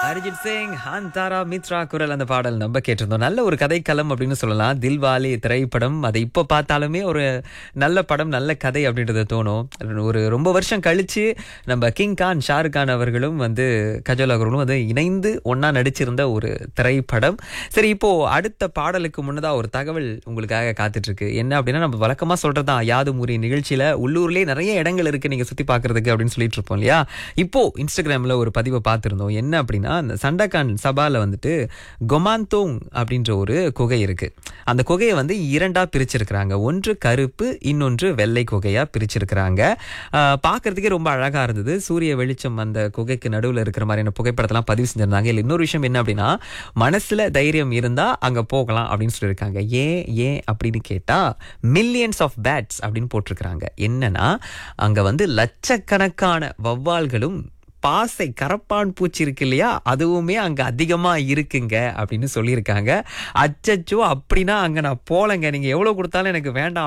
அரிஜித் சிங் ஹாந்தாரா மித்ரா குரல் அந்த பாடல் நம்ம கேட்டிருந்தோம் நல்ல ஒரு கதைக்களம் அப்படின்னு சொல்லலாம் தில்வாலி திரைப்படம் அதை இப்போ பார்த்தாலுமே ஒரு நல்ல படம் நல்ல கதை அப்படின்றது தோணும் ஒரு ரொம்ப வருஷம் கழிச்சு நம்ம கிங் கான் ஷாருக் கான் அவர்களும் வந்து கஜோல் அவர்களும் வந்து இணைந்து ஒண்ணா நடிச்சிருந்த ஒரு திரைப்படம் சரி இப்போ அடுத்த பாடலுக்கு முன்னதா ஒரு தகவல் உங்களுக்காக காத்துட்டு இருக்கு என்ன அப்படின்னா நம்ம வழக்கமா சொல்றதுதான் யாது முறி நிகழ்ச்சியில உள்ளூர்லயே நிறைய இடங்கள் இருக்கு நீங்க சுத்தி பார்க்கிறதுக்கு அப்படின்னு சொல்லிட்டு இருப்போம் இல்லையா இப்போ இன்ஸ்டாகிராம்ல ஒரு பதிவை பார்த்திருந்தோம் என்ன அப்படின்னா அந்த சண்டகான் சபால வந்துட்டு கொமாந்தோங் அப்படின்ற ஒரு குகை இருக்கு அந்த குகையை வந்து இரண்டா பிரிச்சிருக்கிறாங்க ஒன்று கருப்பு இன்னொன்று வெள்ளை குகையா பிரிச்சிருக்கிறாங்க ஆஹ் பார்க்கறதுக்கே ரொம்ப அழகா இருந்தது சூரிய வெளிச்சம் அந்த குகைக்கு நடுவுல இருக்கிற மாதிரியான புகைப்படத்தெல்லாம் பதிவு செஞ்சிருந்தாங்க இல்ல இன்னொரு விஷயம் என்ன அப்படின்னா மனசுல தைரியம் இருந்தா அங்க போகலாம் அப்படின்னு சொல்லியிருக்காங்க ஏன் ஏன் அப்படின்னு கேட்டா மில்லியன்ஸ் ஆஃப் பேட்ஸ் அப்படின்னு போட்டிருக்கிறாங்க என்னன்னா அங்க வந்து லட்சக்கணக்கான வவ்வால்களும் பாசை கரப்பான் பூச்சி இருக்கு இல்லையா அதுவுமே அங்க அதிகமா இருக்குங்க அப்படின்னு சொல்லியிருக்காங்க அச்சச்சோ அப்படின்னா அங்க நான் போலங்க நீங்க எவ்வளவு கொடுத்தாலும் எனக்கு வேண்டாம்